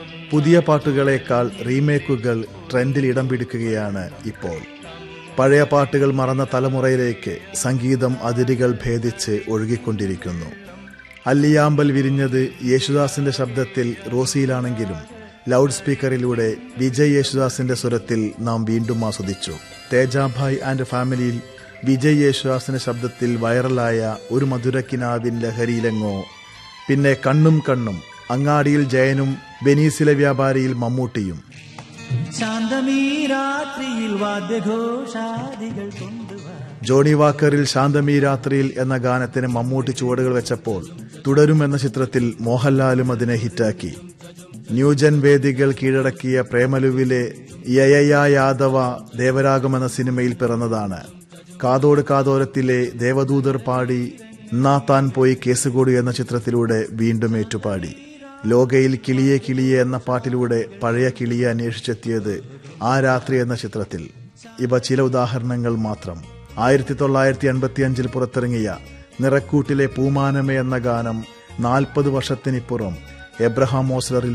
പുതിയ പാട്ടുകളേക്കാൾ റീമേക്കുകൾ ട്രെൻഡിൽ ഇടം പിടിക്കുകയാണ് ഇപ്പോൾ പഴയ പാട്ടുകൾ മറന്ന തലമുറയിലേക്ക് സംഗീതം അതിരുകൾ ഭേദിച്ച് ഒഴുകിക്കൊണ്ടിരിക്കുന്നു അല്ലിയാമ്പൽ വിരിഞ്ഞത് യേശുദാസിന്റെ ശബ്ദത്തിൽ റോസിയിലാണെങ്കിലും ലൗഡ് സ്പീക്കറിലൂടെ വിജയ് യേശുദാസിന്റെ സ്വരത്തിൽ നാം വീണ്ടും ആസ്വദിച്ചു തേജാഭായ് ആൻഡ് ഫാമിലിയിൽ വിജയ് യേശുദാസിന്റെ ശബ്ദത്തിൽ വൈറലായ ഒരു മധുരക്കിനാവിൻ ലഹരിയിലെങ്ങോ പിന്നെ കണ്ണും കണ്ണും അങ്ങാടിയിൽ ജയനും ബെനീസിലെ വ്യാപാരിയിൽ മമ്മൂട്ടിയും ശാന്തമീ രാത്രിയിൽ വാദ്യഘോഷാദികൾ കൊണ്ടുവാ ജോണി വാക്കറിൽ ശാന്തമീ രാത്രിയിൽ എന്ന ഗാനത്തിന് മമ്മൂട്ടി ചുവടുകൾ വെച്ചപ്പോൾ തുടരും എന്ന ചിത്രത്തിൽ മോഹൻലാലും അതിനെ ഹിറ്റാക്കി ന്യൂജൻ വേദികൾ കീഴടക്കിയ പ്രേമലുവിലെ യയയ യാദവ ദേവരാഗം എന്ന സിനിമയിൽ പിറന്നതാണ് കാതോട് കാതോരത്തിലെ ദേവദൂതർ പാടി എന്നാ താൻ പോയി കേസുകൂടി എന്ന ചിത്രത്തിലൂടെ വീണ്ടും ഏറ്റുപാടി ലോകയിൽ കിളിയെ കിളിയെ എന്ന പാട്ടിലൂടെ പഴയ കിളിയെ അന്വേഷിച്ചെത്തിയത് ആ രാത്രി എന്ന ചിത്രത്തിൽ ഇവ ചില ഉദാഹരണങ്ങൾ മാത്രം ആയിരത്തി തൊള്ളായിരത്തി എൺപത്തി അഞ്ചിൽ പുറത്തിറങ്ങിയ നിറക്കൂട്ടിലെ പൂമാനമേ എന്ന ഗാനം നാൽപ്പത് വർഷത്തിനിപ്പുറം എബ്രഹാം മോസ്ലറിൽ